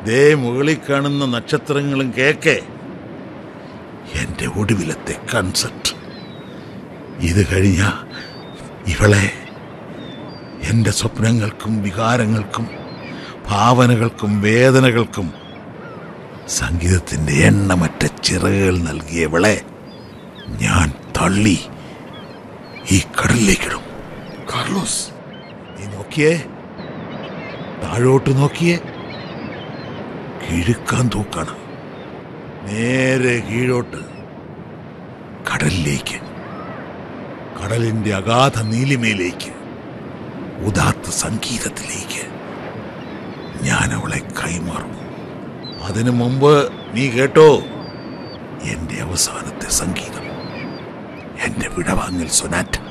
ദേ മുകളിൽ കാണുന്ന നക്ഷത്രങ്ങളും കേക്കെ എന്റെ ഒടുവിലത്തെ കൺസെപ്റ്റ് ഇത് കഴിഞ്ഞ ഇവളെ എന്റെ സ്വപ്നങ്ങൾക്കും വികാരങ്ങൾക്കും ഭാവനകൾക്കും വേദനകൾക്കും സംഗീതത്തിന്റെ എണ്ണമറ്റ ചിറകുകൾ നൽകിയവളെ ഞാൻ തള്ളി ഈ കടലിലേക്കിടും കാർലോസ് നീ നോക്കിയേ താഴോട്ട് നോക്കിയേ കിഴുക്കാൻ തൂക്കാണ് നേരെ കീഴോട്ട് കടലിലേക്ക് കടലിന്റെ അഗാധ നീലിമയിലേക്ക് ഉദാത്ത സംഗീതത്തിലേക്ക് ഞാൻ അവളെ കൈമാറും അതിനു മുമ്പ് നീ കേട്ടോ എന്റെ അവസാനത്തെ സംഗീതം എന്റെ വിടവാങ്ങൽ സൊനാറ്റ